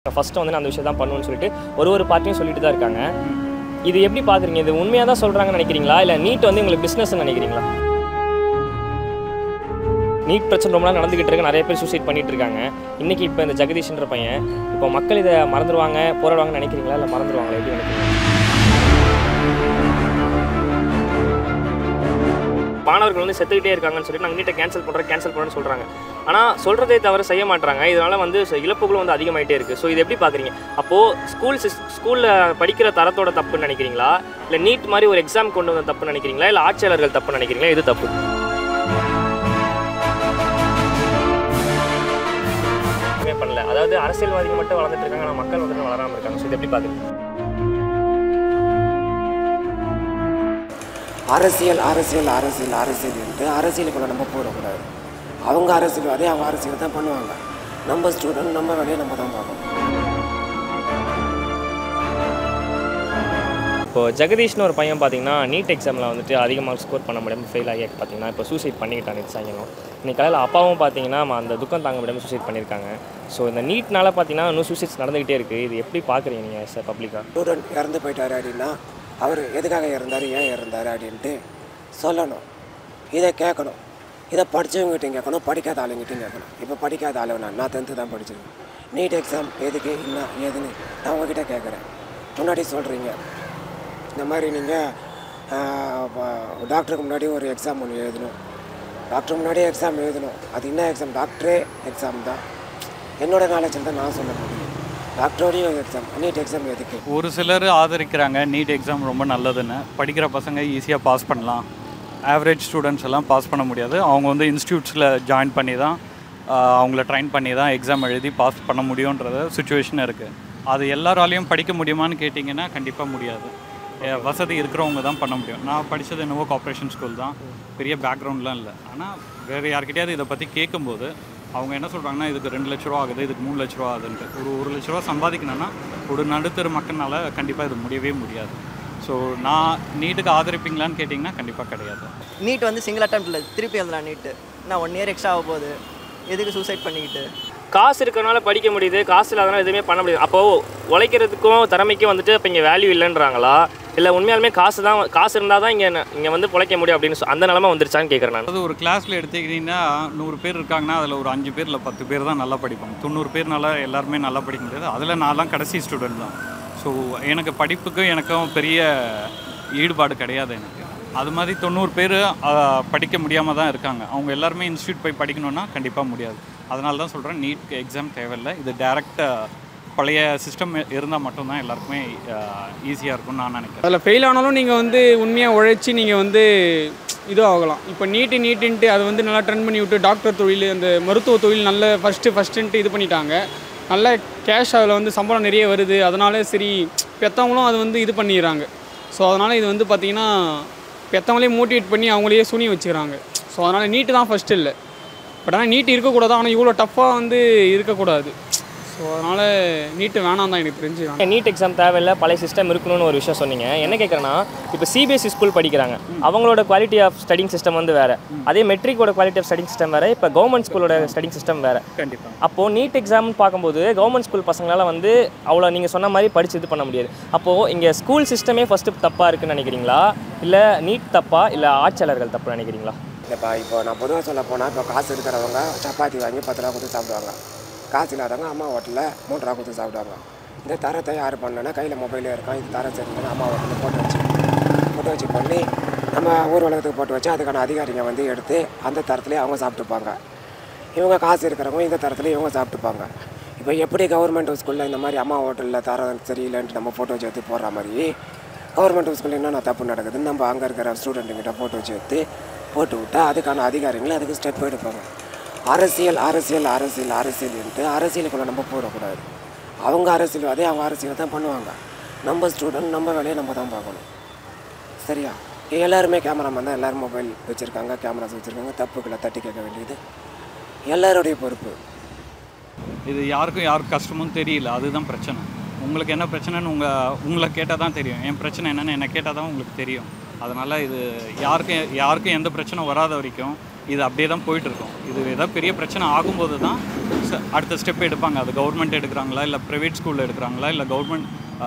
first வந்து நான் அந்த விஷயம் தான் பண்ணுவேன்னு சொல்லிட்டு ஒரு ஒரு பார்ட்டியும் சொல்லிட்டு தான் இருக்காங்க இது எப்படி பார்க்குறீங்க இது உண்மையாக தான் சொல்கிறாங்கன்னு நினைக்கிறீங்களா இல்லை நீட் வந்து உங்களுக்கு பிஸ்னஸ்ன்னு நினைக்கிறீங்களா நீட் பிரச்சனை ரொம்ப நாள் நடந்துகிட்டு இருக்கு நிறைய பேர் சூசைட் பண்ணிட்டு இருக்காங்க இன்னைக்கு இப்போ இந்த ஜெகதீஷ்ன்ற பையன் இப்போ மக்கள் இதை மறந்துடுவாங்க போராடுவாங்கன்னு நினைக்கிறீங்களா இல்லை மறந்துடுவாங்களா எப்படி நினைக்கிறீங்க மாணவர்கள் வந்து செத்துக்கிட்டே இருக்காங்கன்னு சொல்லிட்டு நாங்கள் நீட்டை கேன்சல் பண்ணுறோம் கேன்சல் பண்ணுறோன்னு சொல்கிறாங்க ஆனால் சொல்கிறதே தவிர செய்ய மாட்றாங்க இதனால வந்து ச- இழப்புகளும் வந்து அதிகமாயிட்டே இருக்குது ஸோ இது எப்படி பார்க்குறீங்க அப்போது ஸ்கூல் சிஸ் ஸ்கூலில் படிக்கிற தரத்தோட தப்புன்னு நினைக்கிறீங்களா இல்லை நீட் மாதிரி ஒரு எக்ஸாம் கொண்டு வந்த தப்புன்னு நினைக்கிறீங்களா இல்லை ஆட்சியாளர்கள் தப்புன்னு நினைக்கிறீங்களா இது தப்பு எதுவுமே பண்ணல அதாவது அரசியல்வாதிகள் மட்டும் வளர்ந்துட்டு இருக்காங்க ஆனால் மக்கள் வந்துட்டு வளராமல் இருக்காங்க ஸோ இது எப்படி பார்க்குறீங்க அரசியல் அரசியல் அரசியல் அரசியல் என்று அரசியலுக்குள்ள நம்ம போடக்கூடாது அவங்க அரசியல்வாதி அவங்க அரசியல் தான் பண்ணுவாங்க நம்ம ஸ்டூடெண்ட் நம்ம வேலையை நம்ம தான் பார்க்கணும் இப்போ ஜெகதீஷ்னு ஒரு பையன் பார்த்தீங்கன்னா நீட் எக்ஸாமில் வந்துட்டு அதிக மார்க் ஸ்கோர் பண்ண முடியாமல் ஃபெயில் ஆகி பார்த்தீங்கன்னா இப்போ சூசைட் பண்ணிக்கிட்டான் நேற்று சாயங்காலம் இன்னைக்கு காலையில் அப்பாவும் பார்த்தீங்கன்னா ம- அந்த துக்கம் தாங்க முடியாமல் சூசைட் பண்ணியிருக்காங்க ஸோ இந்த நீட்னால பார்த்தீங்கன்னா இன்னும் சூசைட்ஸ் நடந்துகிட்டே இருக்குது இது எப்படி பார்க்குறீங்க நீங்கள் சார் பப்ளிக்காக ஸ்டூடெண்ட் இறந்து போயிட்டாரு அப்படின்னா அவர் எதுக்காக இறந்தார் ஏன் இறந்தார் அப்படின்ட்டு சொல்லணும் இதை கேட்கணும் இதை படித்தவங்ககிட்டையும் கேட்கணும் படிக்காத ஆளுங்கிட்டையும் கேட்கணும் இப்போ படிக்காத ஆளு நான் நான் டென்த்து தான் படிச்சிருக்கேன் நீட் எக்ஸாம் எதுக்கு என்ன ஏதுன்னு நான் உங்ககிட்ட கேட்குறேன் முன்னாடி சொல்கிறீங்க இந்த மாதிரி நீங்கள் டாக்டருக்கு முன்னாடி ஒரு எக்ஸாம் ஒன்று எழுதணும் டாக்டர் முன்னாடியே எக்ஸாம் எழுதணும் அது என்ன எக்ஸாம் டாக்டரே எக்ஸாம் தான் என்னோட நாலேஜில் தான் நான் சொல்ல முடியும் டாக்டரோடையும் எக்ஸாம் நீட் எக்ஸாம் எதுக்கு ஒரு சிலர் ஆதரிக்கிறாங்க நீட் எக்ஸாம் ரொம்ப நல்லதுன்னு படிக்கிற பசங்க ஈஸியாக பாஸ் பண்ணலாம் ஆவரேஜ் ஸ்டூடெண்ட்ஸ் எல்லாம் பாஸ் பண்ண முடியாது அவங்க வந்து இன்ஸ்டியூட்ஸில் ஜாயின் பண்ணி தான் ஆஹ், அவங்கள ட்ரைன் பண்ணி தான் எக்ஸாம் எழுதி பாஸ் பண்ண முடியுன்றது சுச்சுவேஷன் இருக்குது அது எல்லாராலையும் படிக்க முடியுமான்னு கேட்டிங்கன்னா கண்டிப்பாக முடியாது அஹ், வசதி இருக்கிறவங்க தான் பண்ண முடியும் நான் படித்தது என்னவோ கார்ப்பரேஷன் ஸ்கூல் தான் பெரிய பேக்ரவுண்ட்லாம் இல்லை ஆனால் வேறு யார்கிட்டயாவது இதை பற்றி கேட்கும்போது அவங்க என்ன சொல்கிறாங்கன்னா இதுக்கு ரெண்டு லட்ச ரூபா ஆகுது இதுக்கு மூணு லட்ச ரூபா ஆகுதுன்ட்டு ஒரு ஒரு லட்ச ரூபா சம்பாதிக்கணும்னா ஒரு நடுத்தர மக்கள்னால கண்டிப்பாக இது முடியவே முடியாது ஸோ நான் நீட்டுக்கு ஆதரிப்பீங்களான்னு கேட்டிங்கன்னா கண்டிப்பாக கிடையாது நீட் வந்து சிங்கிள் அட்டம் இல்லை திருப்பி எழுதலாம் நீட்டு நான் ஒன் இயர் எக்ஸ்ட்ரா ஆக போகுது எதுக்கு சூசைட் பண்ணிக்கிட்டு காசு இருக்கிறனால படிக்க முடியுது காசு இல்லாதனால எதுவுமே பண்ண முடியாது அப்போது உழைக்கிறதுக்கும் திறமைக்கும் வந்துட்டு இப்போ இங்கே வேல்யூ இல்லைன்றாங்களா இல்லை உண்மையாலுமே காசு தான் காசு இருந்தால் தான் இங்கே இங்கே வந்து பிழைக்க முடியும் அப்படின்னு சொ- அந்த நிலமை வந்துருச்சான்னு கேட்குறேன் நான் அதாவது ஒரு கிளாஸில் எடுத்துக்கிட்டிங்கன்னா நூறு பேர் இருக்காங்கன்னா அதில் ஒரு அஞ்சு பேர் இல்லை பத்து பேர் தான் நல்லா படிப்பாங்க தொண்ணூறு பேர்னால எல்லாருமே நல்லா படிக்க முடியாது அதில் நான்லாம் கடைசி ஸ்டூடெண்ட் தான் ஸோ எனக்கு படிப்புக்கும் எனக்கும் பெரிய ஈடுபாடு கிடையாது எனக்கு அது மாதிரி தொண்ணூறு பேர் படிக்க முடியாமல் தான் இருக்காங்க அவங்க எல்லாருமே இன்ஸ்டியூட் போய் படிக்கணும்னா கண்டிப்பாக முடியாது அதனால தான் சொல்கிறேன் நீட் எக்ஸாம் தேவையில்லை இது டேரெக்ட் பழைய சிஸ்டம் இருந்தால் மட்டும்தான் எல்லாருக்குமே ஈஸியாக இருக்கும்னு நான் நினைக்கிறேன் அதில் ஃபெயில் ஆனாலும் நீங்கள் வந்து உண்மையாக உழைச்சி நீங்கள் வந்து இது ஆகலாம் இப்போ நீட்டு நீட்டுன்ட்டு அதை வந்து நல்லா ட்ரெண்ட் பண்ணி விட்டு டாக்டர் தொழில் அந்த மருத்துவ தொழில் நல்ல ஃபஸ்ட்டு ஃபஸ்ட்டுன்ட்டு இது பண்ணிட்டாங்க நல்ல கேஷ் அதில் வந்து சம்பளம் நிறைய வருது அதனால சரி பெற்றவங்களும் அது வந்து இது பண்ணிடுறாங்க ஸோ அதனால் இது வந்து பார்த்திங்கன்னா பெற்றவங்களே மோட்டிவேட் பண்ணி அவங்களையே சுனி வச்சுக்கிறாங்க ஸோ அதனால் நீட்டு தான் ஃபஸ்ட்டு இல்லை பட் ஆனால் நீட் இருக்கக்கூடாது ஆனால் இவ்வளோ டஃப்பாக வந்து இருக்கக்கூடாது ஸோ அதனால் நீட்டு வேணாம் தான் எனக்கு தெரிஞ்சு வேணாம் நீட் எக்ஸாம் தேவையில்லை பழைய சிஸ்டம் இருக்கணும்னு ஒரு விஷயம் சொன்னீங்க என்ன கேட்குறேன்னா இப்போ சிபிஎஸ்சி ஸ்கூல் படிக்கிறாங்க அவங்களோட குவாலிட்டி ஆஃப் ஸ்டடிங் சிஸ்டம் வந்து வேறு அதே மெட்ரிக்கோட குவாலிட்டி ஆஃப் ஸ்டடிங் சிஸ்டம் வேறு இப்போ கவர்மெண்ட் ஸ்கூலோட ஸ்டடிங் சிஸ்டம் வேறு கண்டிப்பாக அப்போது நீட் எக்ஸாம்னு பார்க்கும்போது கவர்மெண்ட் ஸ்கூல் பசங்களால வந்து அவ்வளோ நீங்கள் சொன்ன மாதிரி படித்து இது பண்ண முடியாது அப்போது இங்கே ஸ்கூல் சிஸ்டமே ஃபஸ்ட்டு தப்பாக இருக்குன்னு நினைக்கிறீங்களா இல்லை நீட் தப்பா இல்லை ஆட்சியாளர்கள் தப்பு நினைக்கிறீங்களா இல்லைப்பா இப்போ நான் பொதுவாக சொல்ல போனால் இப்போ காசு இருக்கிறவங்க சப்பாத்தி வாங்கி பத்து ரூபா கொடுத்து சாப்பிடுவாங்க காசு இல்லாதவங்க அம்மா ஹோட்டலில் மூணு ரூபா கொடுத்து சாப்பிடுவாங்க இந்த தரத்தை யார் பண்ணலன்னா கையில் மொபைலே இருக்கும் இது தரம் சரியில்லைன்னு அம்மா ஹோட்டலில் போட்டு வச்சு போட்டு வச்சு பண்ணி நம்ம ஊர் உலகத்துக்கு போட்டு வச்சு அதுக்கான அதிகாரிங்க வந்து எடுத்து அந்த தரத்துலேயே அவங்க சாப்பிட்டுப்பாங்க இவங்க காசு இருக்கிறவங்க இந்த தரத்துலேயே இவங்க சாப்பிட்டுப்பாங்க இப்போ எப்படி கவர்மெண்ட் ஸ்கூலில் இந்த மாதிரி அம்மா ஹோட்டலில் தரம் சரியில்லைன்ட்டு நம்ம ஃபோட்டோ வச்சு எடுத்து போடுற மாதிரி கவர்மெண்ட் ஸ்கூலில் என்னென்ன தப்பு நடக்குதுன்னு நம்ம அங்கே இருக்கிற ஸ்டூடெண்ட்டுங்கிட்ட ஃபோட்டோ வச்சு எடுத்து போட்டு விட்டா அதுக்கான அதிகாரிகள் அதுக்கு ஸ்டெப் எடுப்பாங்க அரசியல் அரசியல் அரசியல் அரசியல்ன்ட்டு அரசியலுக்குள்ளே நம்ம போடக்கூடாது அவங்க அரசியல்வாதி அவங்க அரசியலை தான் பண்ணுவாங்க நம்ம ஸ்டூடெண்ட் நம்ம வேலையை நம்ம தான் பார்க்கணும் சரியா எல்லாருமே கேமராமேன் தான் எல்லோரும் மொபைல் வச்சுருக்காங்க கேமராஸ் வச்சுருக்காங்க தப்புக்களை தட்டி கேட்க வேண்டியது எல்லாருடைய பொறுப்பு இது யாருக்கும் யாருக்கு கஷ்டமும் தெரியல அதுதான் பிரச்சனை உங்களுக்கு என்ன பிரச்சனைன்னு உங்கள் உங்களை கேட்டால் தான் தெரியும் என் பிரச்சனை என்னன்னு என்னை கேட்டால் தான் உங்களுக்கு தெரியும் அதனால் இது யாருக்கும் யாருக்கும் எந்த பிரச்சனை வராத வரைக்கும் இது அப்படியே தான் போயிட்டுருக்கும் இது ஏதாவது பெரிய பிரச்சனை ஆகும்போது தான் ச- அடுத்த ஸ்டெப் எடுப்பாங்க அது கவர்மெண்ட் எடுக்கிறாங்களா இல்லை ப்ரைவேட் ஸ்கூலில் எடுக்கிறாங்களா இல்லை கவர்மெண்ட்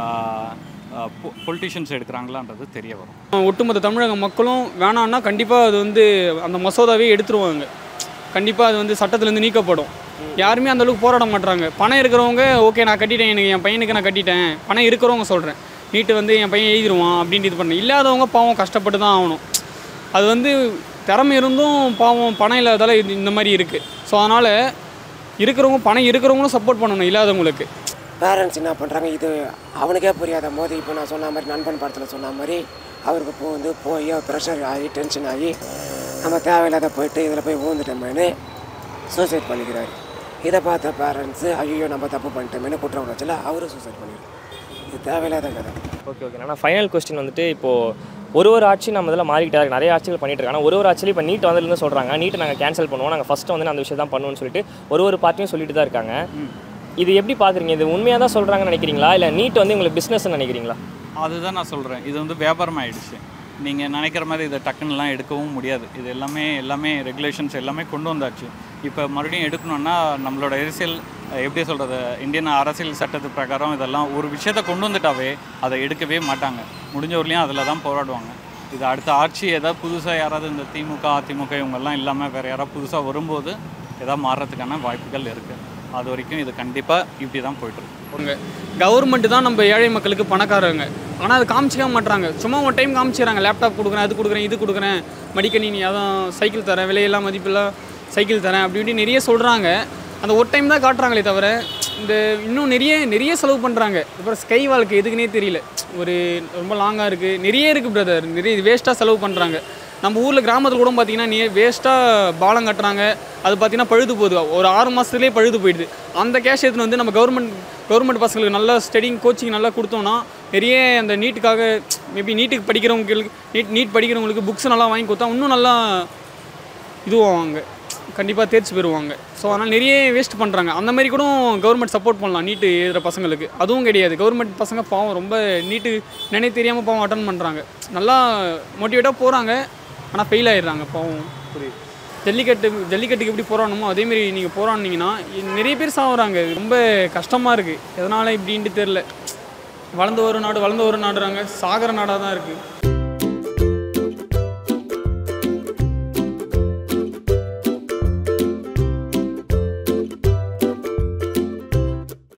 பொலிட்டிஷியன்ஸ் எடுக்கிறாங்களான்றது தெரிய வரும் ஒட்டுமொத்த தமிழக மக்களும் வேணான்னா கண்டிப்பாக அது வந்து அந்த மசோதாவே எடுத்துருவாங்க கண்டிப்பாக அது வந்து சட்டத்துலேருந்து நீக்கப்படும் யாருமே அந்த அளவுக்கு போராட மாட்றாங்க பணம் இருக்கிறவங்க ஓகே நான் கட்டிட்டேன் எனக்கு என் பையனுக்கு நான் கட்டிட்டேன் பணம் இருக்கிறவங்க சொல்கிறேன் நீட்டு வந்து என் பையன் எழுதிருவான் அப்படின்ட்டு இது பண்ண இல்லாதவங்க பாவம் கஷ்டப்பட்டு தான் ஆகணும் அது வந்து திறமை இருந்தும் பாவம் பணம் இல்லாதால இது இந்த மாதிரி இருக்குது ஸோ அதனால் இருக்கிறவங்க பணம் இருக்கிறவங்களும் சப்போர்ட் பண்ணணும் இல்லாதவங்களுக்கு பேரண்ட்ஸ் என்ன பண்ணுறாங்க இது அவனுக்கே புரியாத போது இப்போ நான் சொன்ன மாதிரி நண்பன் படத்தில் சொன்ன மாதிரி அவருக்கு போ வந்து போய் ப்ரெஷர் ஆகி டென்ஷன் ஆகி நம்ம தேவையில்லாத போயிட்டு இதில் போய் ஊந்துட்டோமேனு சூசைட் பண்ணிக்கிறாரு இதை பார்த்த பேரண்ட்ஸு ஐயோ நம்ம தப்பு பண்ணிட்டோமேனு குற்ற உணர்ச்சியில் அவரும் சூசைட் பண்ணிடுறாரு இது தேவையில்லாத கதை ஓகே ஓகே ஆனால் ஃபைனல் கொஸ்டின் வந்துட்டு இப்போது ஒரு ஒரு ஆட்சி நம்ம இதில் மாறிக்கிட்டே இருக்கு நிறைய ஆட்சிகள் பண்ணிட்டு இருக்காங்க ஆனால் ஒரு ஒரு ஆட்சியில் இப்போ நீட் வந்ததுலேருந்து சொல்கிறாங்க நீட்டை நாங்கள் கேன்சல் பண்ணுவோம் நாங்கள் ஃபஸ்ட்டு வந்து அந்த விஷயம் தான் பண்ணுவோம்னு சொல்லிட்டு ஒரு ஒரு பார்ட்டியும் சொல்லிட்டு தான் இருக்காங்க இது எப்படி பார்க்குறீங்க இது உண்மையாக தான் சொல்கிறாங்கன்னு நினைக்கிறீங்களா இல்லை நீட் வந்து உங்களுக்கு பிஸ்னஸ்ன்னு நினைக்கிறீங்களா அதுதான் நான் சொல்கிறேன் இது வந்து வியாபாரம் ஆயிடுச்சு நீங்கள் நினைக்கிற மாதிரி இதை டக்குன்னுலாம் எடுக்கவும் முடியாது இது எல்லாமே எல்லாமே ரெகுலேஷன்ஸ் எல்லாமே கொண்டு வந்தாச்சு இப்போ மறுபடியும் எடுக்கணும்னா நம்மளோட அரசியல் அஹ், எப்படி சொல்கிறது இந்தியன் அரசியல் சட்டத்து பிரகாரம் இதெல்லாம் ஒரு விஷயத்தை கொண்டு வந்துட்டாவே அதை எடுக்கவே மாட்டாங்க முடிஞ்ச வரலையும் அதில் தான் போராடுவாங்க இது அடுத்த ஆட்சி ஏதாவது புதுசாக யாராவது இந்த திமுக அதிமுக இவங்கெல்லாம் இல்லாமல் வேறு யாராவது புதுசாக வரும்போது ஏதாவது மாறுறதுக்கான வாய்ப்புகள் இருக்குது அது வரைக்கும் இது கண்டிப்பாக இப்படி தான் போயிட்டுருக்கு அவங்க கவர்மெண்ட் தான் நம்ம ஏழை மக்களுக்கு பணக்காரங்க ஆனால் அது காமிச்சிக்க மாட்றாங்க சும்மா ஒரு டைம் காமிச்சிடறாங்க லேப்டாப் கொடுக்குறேன் அது கொடுக்குறேன் இது கொடுக்குறேன் மடிக்கணினி அதான் சைக்கிள் தரேன் விலையெல்லாம் மதிப்பில்லாம் சைக்கிள் தரேன் அப்படி இப்படி நிறைய சொல்கிறாங்க அந்த ஒரு டைம் தான் காட்டுறாங்களே தவிர இந்த இன்னும் நிறைய நிறைய செலவு பண்ணுறாங்க அப்புறம் ஸ்கை வாழ்க்கை எதுக்குன்னே தெரியல ஒரு ரொம்ப லாங்காக இருக்குது நிறைய இருக்குது பிரதர் நிறைய வேஸ்ட்டாக செலவு பண்ணுறாங்க நம்ம ஊரில் கிராமத்தில் கூட பார்த்தீங்கன்னா நீ வேஸ்ட்டாக பாலம் கட்டுறாங்க அது பார்த்தீங்கன்னா பழுது போகுது ஒரு ஆறு மாதத்துலேயே பழுது போயிடுது அந்த கேஷ் எடுத்துன்னு வந்து நம்ம கவர்மெண்ட் கவர்மெண்ட் பசங்களுக்கு நல்லா ஸ்டடிங் கோச்சிங் நல்லா கொடுத்தோம்னா நிறைய அந்த நீட்டுக்காக மேபி நீட்டுக்கு படிக்கிறவங்களுக்கு நீட் நீட் படிக்கிறவங்களுக்கு புக்ஸ் நல்லா வாங்கி கொடுத்தா இன்னும் நல்லா இதுவாங்க கண்டிப்பாக தேர்ச்சி பெறுவாங்க ஸோ அதனால் நிறைய வேஸ்ட் பண்ணுறாங்க அந்த மாதிரி கூட கவர்மெண்ட் சப்போர்ட் பண்ணலாம் நீட்டு எழுதுகிற பசங்களுக்கு அதுவும் கிடையாது கவர்மெண்ட் பசங்க பாவம் ரொம்ப நீட்டு நினை தெரியாமல் பாவம் அட்டன் பண்ணுறாங்க நல்லா மோட்டிவேட்டாக போகிறாங்க ஆனால் ஃபெயில் ஆயிடுறாங்க பாவம் புரியுது ஜல்லிக்கட்டு ஜல்லிக்கட்டுக்கு எப்படி போராடணுமோ அதேமாரி நீங்கள் போராடினீங்கன்னா நிறைய பேர் சாகுறாங்க இது ரொம்ப கஷ்டமாக இருக்குது எதனால் இப்படின்ட்டு தெரில வளர்ந்து ஒரு நாடு வளர்ந்து ஒரு நாடுறாங்க சாகர நாடாக தான் இருக்குது